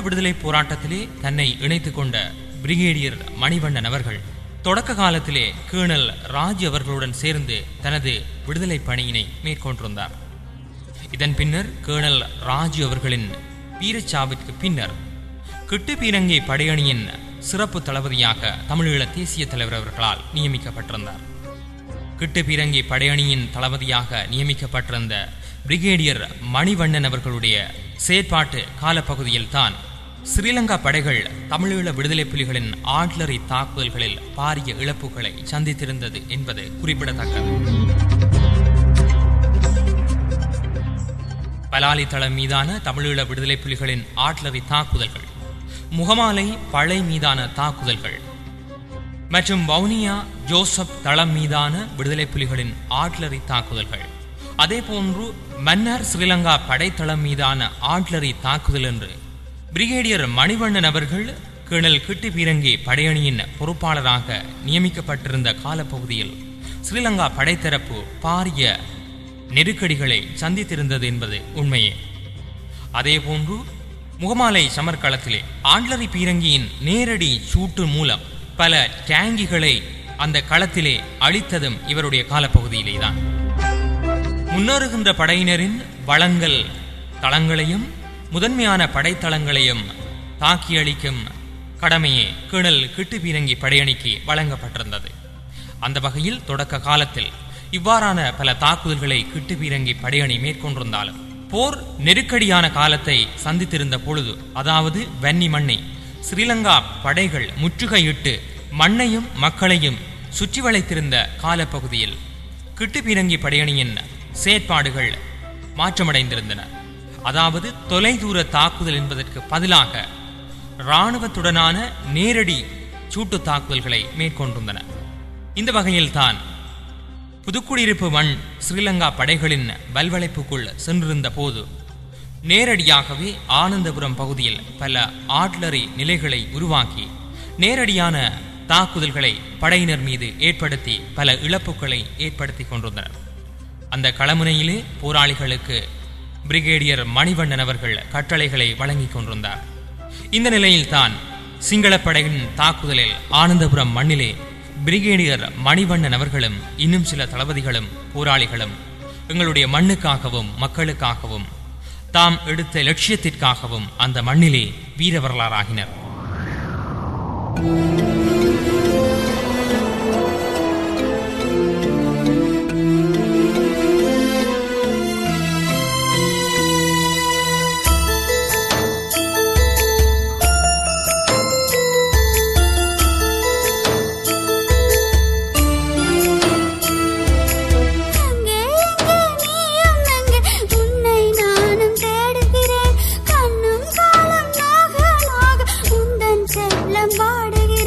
விடுதலை போராட்டத்திலே தன்னை இணைத்துக் கொண்ட பிரிகேடியர் மணிவண்ணன் அவர்கள் தொடக்க காலத்திலே கேர்னல் ராஜ் அவர்களுடன் சேர்ந்து தனது விடுதலை பணியினை மேற்கொண்டிருந்தார் இதன் பின்னர் கேர்னல் ராஜு அவர்களின் வீரச்சாவிற்கு பின்னர் கிட்டு பீரங்கி படையணியின் சிறப்பு தளபதியாக தமிழீழ தேசிய தலைவர் அவர்களால் நியமிக்கப்பட்டிருந்தார் கிட்டு பீரங்கி படையணியின் தளபதியாக நியமிக்கப்பட்டிருந்த பிரிகேடியர் மணிவண்ணன் அவர்களுடைய செயற்பாட்டு காலப்பகுதியில் தான் ஸ்ரீலங்கா படைகள் தமிழீழ விடுதலை புலிகளின் ஆட்லரி தாக்குதல்களில் பாரிய இழப்புகளை சந்தித்திருந்தது என்பது குறிப்பிடத்தக்கது பலாலி தளம் மீதான தமிழீழ விடுதலை புலிகளின் ஆட்லரி தாக்குதல்கள் முகமாலை பழை மீதான தாக்குதல்கள் மற்றும் வவுனியா ஜோசப் தளம் மீதான விடுதலை புலிகளின் ஆட்லரி தாக்குதல்கள் அதேபோன்று மன்னர் ஸ்ரீலங்கா படைத்தளம் மீதான ஆட்லரி தாக்குதல் என்று பிரிகேடியர் மணிவண்ணன் அவர்கள் கேர்னல் கிட்டி பீரங்கி படையணியின் பொறுப்பாளராக நியமிக்கப்பட்டிருந்த காலப்பகுதியில் ஸ்ரீலங்கா படைத்தரப்பு பாரிய நெருக்கடிகளை சந்தித்திருந்தது என்பது உண்மையே அதேபோன்று முகமாலை சமர்க்களத்திலே ஆண்லரி பீரங்கியின் நேரடி சூட்டு மூலம் பல டேங்கிகளை அந்த களத்திலே அழித்ததும் இவருடைய காலப்பகுதியிலேதான் முன்னேறுகின்ற படையினரின் வளங்கள் தளங்களையும் முதன்மையான படைத்தளங்களையும் தாக்கி அளிக்கும் கடமையே கேணல் கிட்டு பீரங்கி படையணிக்கு வழங்கப்பட்டிருந்தது அந்த வகையில் தொடக்க காலத்தில் இவ்வாறான பல தாக்குதல்களை கிட்டு பீரங்கி படையணி மேற்கொண்டிருந்தாலும் போர் நெருக்கடியான காலத்தை சந்தித்திருந்த பொழுது அதாவது வன்னி மண்ணை ஸ்ரீலங்கா படைகள் முற்றுகையிட்டு மண்ணையும் மக்களையும் சுற்றி வளைத்திருந்த காலப்பகுதியில் கிட்டு பீரங்கி படையணியின் செயற்பாடுகள் மாற்றமடைந்திருந்தன அதாவது தொலைதூர தாக்குதல் என்பதற்கு பதிலாக இராணுவத்துடனான நேரடி சூட்டு தாக்குதல்களை மேற்கொண்டிருந்தன இந்த வகையில்தான் புதுக்குடியிருப்பு மண் ஸ்ரீலங்கா படைகளின் வல்வளைப்புக்குள் சென்றிருந்த போது நேரடியாகவே ஆனந்தபுரம் பகுதியில் பல ஆட்லரி நிலைகளை உருவாக்கி நேரடியான தாக்குதல்களை படையினர் மீது ஏற்படுத்தி பல இழப்புகளை ஏற்படுத்தி கொண்டிருந்தனர் அந்த களமுனையிலே போராளிகளுக்கு பிரிகேடியர் மணிவண்ணன் அவர்கள் கட்டளைகளை வழங்கிக் கொண்டிருந்தார் இந்த நிலையில்தான் சிங்களப்படையின் தாக்குதலில் ஆனந்தபுரம் மண்ணிலே பிரிகேடியர் மணிவண்ணன் அவர்களும் இன்னும் சில தளபதிகளும் போராளிகளும் எங்களுடைய மண்ணுக்காகவும் மக்களுக்காகவும் தாம் எடுத்த லட்சியத்திற்காகவும் அந்த மண்ணிலே வீர வரலாறாகினர் அங்கே எங்கே நீயும் எங்கே உன்னை நானும் தேடுகிறேன் கண்ணும் காலம் நாக நாக உந்தன் செல்லம் பாடுகிறேன்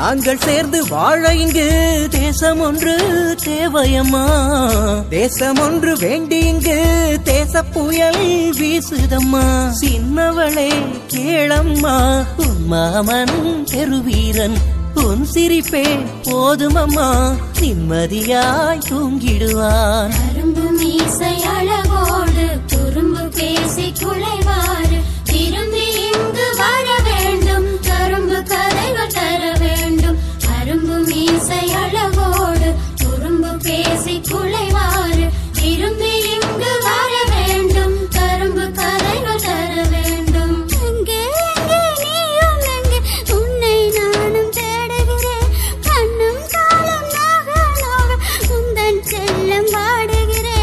நாங்கள் சேர்ந்து வாழ இங்கு தேசம் ஒன்று தேவையம்மா தேசம் ஒன்று வேண்டி இங்கு தேச புயல் வீசுதம்மா சின்னவளே கேளம்மா உன் மாமன் பெருவீரன் உன் சிரிப்பே போதுமம்மா நிம்மதியாய் தூங்கிடுவான் கரும்பு மீசை அழகோடு குறும்பு பேசி குலைவாறு திரும்பி இங்கு வர வேண்டும் கரும்பு கதைகள் தர வேண்டும் கரும்பு மீசை அழகோடு குறும்பு பேசி குலைவாறு திரும்பி இங்கு வர வேண்டும் கரும்பு கதைகள் தர வேண்டும் எங்கே எங்கே நீயும் எங்கே உன்னை நானும் தேடுகிறேன் கண்ணும் காலம் நாக நாக உந்தன் செல்லம் பாடுகிறேன்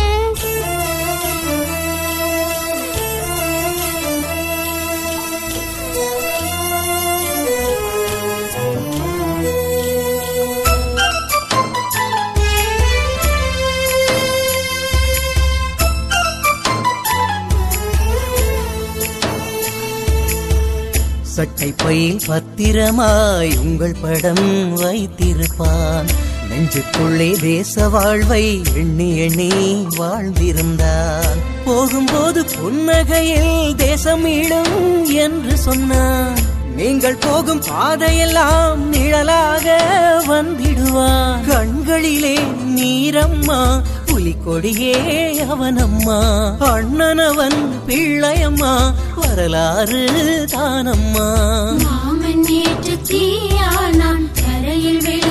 சட்டை பையில் பத்திரமாய் உங்கள் படம் வைத்திருப்பான் நெஞ்சுக்குள்ளே தேச வாழ்வை எண்ணி எண்ணி வாழ்ந்திருந்தான் போகும்போது புன்னகையில் தேசம் இடும் என்று சொன்னான் நீங்கள் போகும் பாதையெல்லாம் நிழலாக வந்திடுவான் கண்களிலே நீரம்மா புலிக்கொடியே அவனம்மா அண்ணனவன் பிள்ளையம்மா வரலாறு தானம்மா மாமன் நேற்று தீயானான் கரையில்